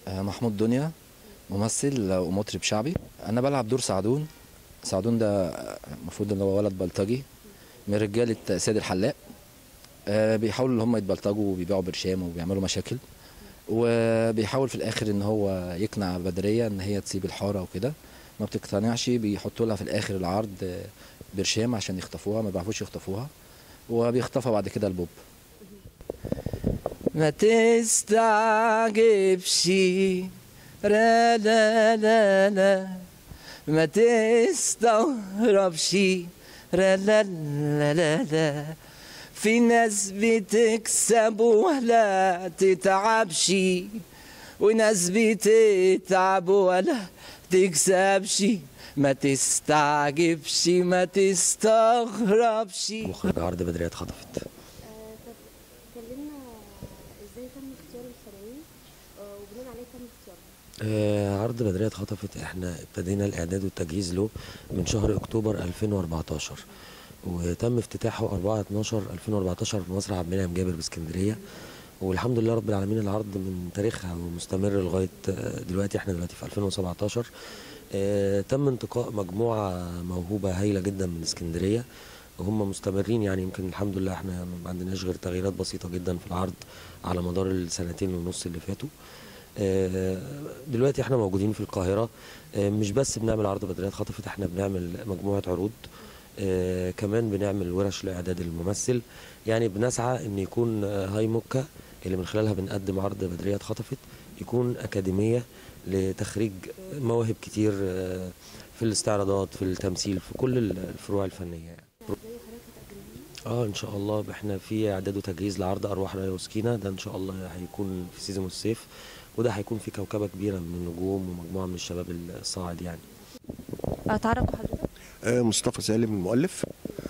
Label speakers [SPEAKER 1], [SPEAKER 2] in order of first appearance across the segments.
[SPEAKER 1] آه، محمود دنيا ممثل ومطرب شعبي انا بلعب دور سعدون سعدون ده المفروض ان هو ولد بلطجي من رجاله سيد الحلاق آه، بيحاولوا ان هم يتبلطجوا وبيبيعوا برشام وبيعملوا مشاكل وبيحاول في الاخر ان هو يقنع بدريه ان هي تسيب الحاره وكده ما بتقتنعش بيحطوا لها في الاخر العرض آه، برشام عشان يخطفوها ما بيعرفوش يخطفوها وبيخطفها بعد كده البوب ما تستعجبش لا لا لا لا ما تستغربش لا لا لا لا لا في ناس بتكسب ولا تتعبش وناس بتتعب ولا تكسبش ما تستعجبش ما تستغربش
[SPEAKER 2] مخرج عرض بدرية اتخطفت
[SPEAKER 3] آه، طب كلمنا ازاي تم اختيار الفنانين آه، وبناء عليه تم اختيارهم
[SPEAKER 2] آه، عرض بدرية اتخطفت احنا ابتدينا الاعداد والتجهيز له من شهر اكتوبر 2014 وتم افتتاحه 4 12 2014 في مسرح عبد المنعم جابر باسكندريه والحمد لله رب العالمين العرض من تاريخها ومستمر لغايه آه، دلوقتي احنا دلوقتي في 2017 آه، تم انتقاء مجموعه موهوبه هايله جدا من اسكندريه وهم مستمرين يعني يمكن الحمد لله احنا ما عندناش غير تغييرات بسيطه جدا في العرض على مدار السنتين ونص اللي فاتوا آه، دلوقتي احنا موجودين في القاهرة آه، مش بس بنعمل عرض بدريات خطفت احنا بنعمل مجموعة عروض آه، كمان بنعمل ورش لإعداد الممثل يعني بنسعى ان يكون آه، هاي موكا اللي من خلالها بنقدم عرض بدريات خطفت يكون أكاديمية لتخريج مواهب كتير آه، في الاستعراضات في التمثيل في كل الفروع الفنية يعني.
[SPEAKER 3] ازاي حضرتك هتقدمهم
[SPEAKER 2] اه ان شاء الله احنا في اعداد وتجهيز لعرض ارواح رايه وسكينه ده ان شاء الله هيكون في سيزون الصيف وده هيكون في كوكبه كبيره من النجوم ومجموعه من الشباب الصاعد يعني
[SPEAKER 3] اتعرف بحضرتك
[SPEAKER 4] آه، مصطفى سالم المؤلف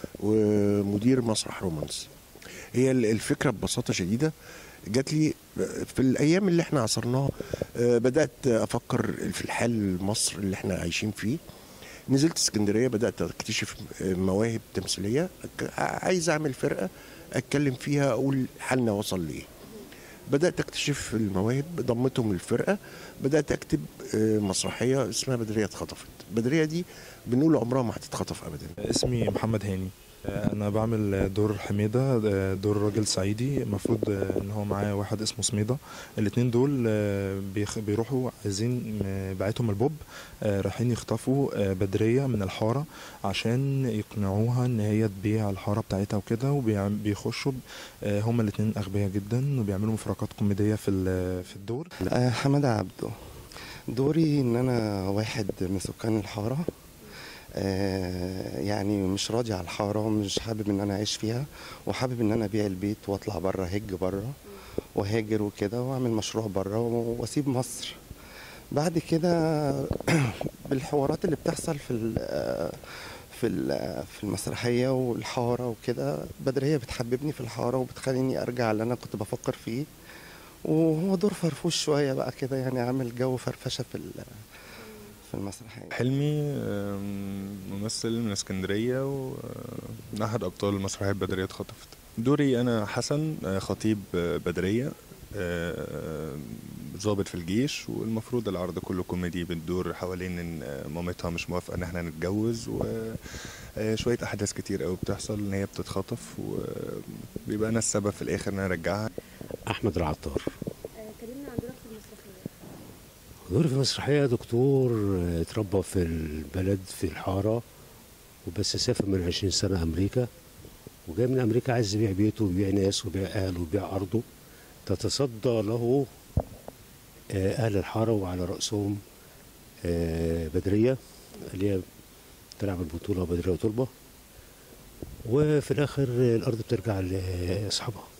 [SPEAKER 4] ومدير مسرح رومانس هي ال- الفكره ببساطه شديده جات لي في الايام اللي احنا عصرناها آه، بدات افكر في الحال مصر اللي احنا عايشين فيه نزلت اسكندريه بدات اكتشف آه، مواهب تمثيليه ك- عايز اعمل فرقه اتكلم فيها اقول حالنا وصل لايه بدات اكتشف المواهب ضمتهم للفرقه بدات اكتب آه، مسرحيه اسمها بدريه اتخطفت بدريه دي بنقول عمرها ما هتتخطف ابدا
[SPEAKER 5] اسمي محمد هاني انا بعمل دور حميده دور راجل صعيدي المفروض ان هو معاه واحد اسمه سميده الاتنين دول بيخ- بيروحوا عايزين بعتهم البوب رايحين يخطفوا بدريه من الحاره عشان يقنعوها ان هي تبيع الحاره بتاعتها وكده وبيخشوا هما الاتنين اغبياء جدا وبيعملوا مفارقات كوميديه في ال- في الدور
[SPEAKER 6] آه، حمادة عبده دوري ان انا واحد من سكان الحارة آه، يعني مش راضي على الحارة ومش حابب ان انا اعيش فيها وحابب ان انا ابيع البيت واطلع بره هج بره وهاجر وكده واعمل مشروع بره واسيب مصر بعد كده بالحوارات اللي بتحصل في ال- في ال- في المسرحية والحارة وكده بدرية بتحببني في الحارة وبتخليني ارجع اللي انا كنت بفكر فيه وهو دور فرفوش شوية بقى كده يعني عامل جو فرفشة في ال- في المسرحية
[SPEAKER 7] حلمي آم، ممثل من اسكندرية ومن أحد أبطال مسرحية بدرية اتخطفت دوري أنا حسن آه، خطيب آه، بدرية آه، ضابط في الجيش والمفروض العرض كله كوميدي بتدور حوالين ان آه، مامتها مش موافقة ان احنا نتجوز وشوية احداث كتير قوي بتحصل ان هي بتتخطف وبيبقى انا السبب في الاخر ان انا ارجعها
[SPEAKER 8] احمد العطار
[SPEAKER 3] آه، كلمنا عن دورك في المسرحيه
[SPEAKER 8] دوري في المسرحيه دكتور آه، اتربى في البلد في الحاره وبس سافر من 20 سنه امريكا وجاي من امريكا عايز يبيع بيته ويبيع ناس ويبيع اهله ويبيع ارضه تتصدى له آه، اهل الحاره وعلى راسهم آه، بدريه اللي هي تلعب البطوله بدريه وتربه وفي الاخر الارض بترجع لاصحابها